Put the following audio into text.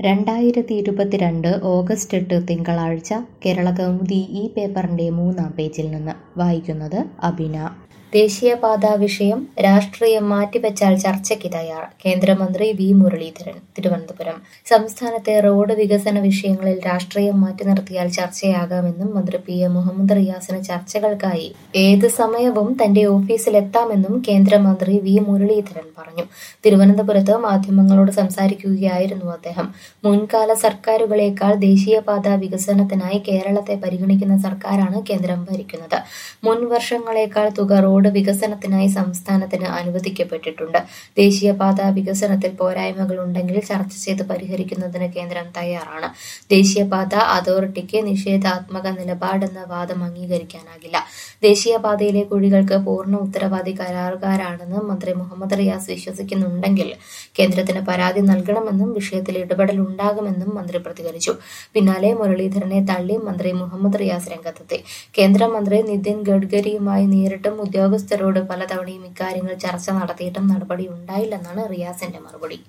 രണ്ടായിരത്തി ഇരുപത്തിരണ്ട് ഓഗസ്റ്റ് എട്ട് തിങ്കളാഴ്ച കേരള കൗമുദി ഈ പേപ്പറിന്റെ മൂന്നാം പേജിൽ നിന്ന് വായിക്കുന്നത് അബിന ദേശീയപാതാ വിഷയം രാഷ്ട്രീയം മാറ്റിവെച്ചാൽ ചർച്ചയ്ക്ക് തയ്യാർ കേന്ദ്രമന്ത്രി വി മുരളീധരൻ തിരുവനന്തപുരം സംസ്ഥാനത്തെ റോഡ് വികസന വിഷയങ്ങളിൽ രാഷ്ട്രീയം മാറ്റി നിർത്തിയാൽ ചർച്ചയാകാമെന്നും മന്ത്രി പി എ മുഹമ്മദ് റിയാസിന് ചർച്ചകൾക്കായി ഏത് സമയവും തന്റെ ഓഫീസിലെത്താമെന്നും കേന്ദ്രമന്ത്രി വി മുരളീധരൻ പറഞ്ഞു തിരുവനന്തപുരത്ത് മാധ്യമങ്ങളോട് സംസാരിക്കുകയായിരുന്നു അദ്ദേഹം മുൻകാല സർക്കാരുകളേക്കാൾ ദേശീയപാതാ വികസനത്തിനായി കേരളത്തെ പരിഗണിക്കുന്ന സർക്കാരാണ് കേന്ദ്രം ഭരിക്കുന്നത് മുൻ വർഷങ്ങളേക്കാൾ തുക റോഡ് വികസനത്തിനായി സംസ്ഥാനത്തിന് അനുവദിക്കപ്പെട്ടിട്ടുണ്ട് ദേശീയപാതാ വികസനത്തിൽ പോരായ്മകൾ ഉണ്ടെങ്കിൽ ചർച്ച ചെയ്ത് പരിഹരിക്കുന്നതിന് കേന്ദ്രം തയ്യാറാണ് ദേശീയപാത അതോറിറ്റിക്ക് നിഷേധാത്മക നിലപാടെന്ന വാദം അംഗീകരിക്കാനാകില്ല ദേശീയപാതയിലെ കുഴികൾക്ക് പൂർണ്ണ ഉത്തരവാദി കരാറുകാരാണെന്ന് മന്ത്രി മുഹമ്മദ് റിയാസ് വിശ്വസിക്കുന്നുണ്ടെങ്കിൽ കേന്ദ്രത്തിന് പരാതി നൽകണമെന്നും വിഷയത്തിൽ ഇടപെടൽ ഉണ്ടാകുമെന്നും മന്ത്രി പ്രതികരിച്ചു പിന്നാലെ മുരളീധരനെ തള്ളി മന്ത്രി മുഹമ്മദ് റിയാസ് രംഗത്തെത്തി കേന്ദ്രമന്ത്രി നിതിൻ ഗഡ്കരിയുമായി നേരിട്ടും ഉദ്യോഗസ്ഥരോട് പലതവണയും ഇക്കാര്യങ്ങൾ ചർച്ച നടത്തിയിട്ടും നടപടി ഉണ്ടായില്ലെന്നാണ് റിയാസിന്റെ മറുപടി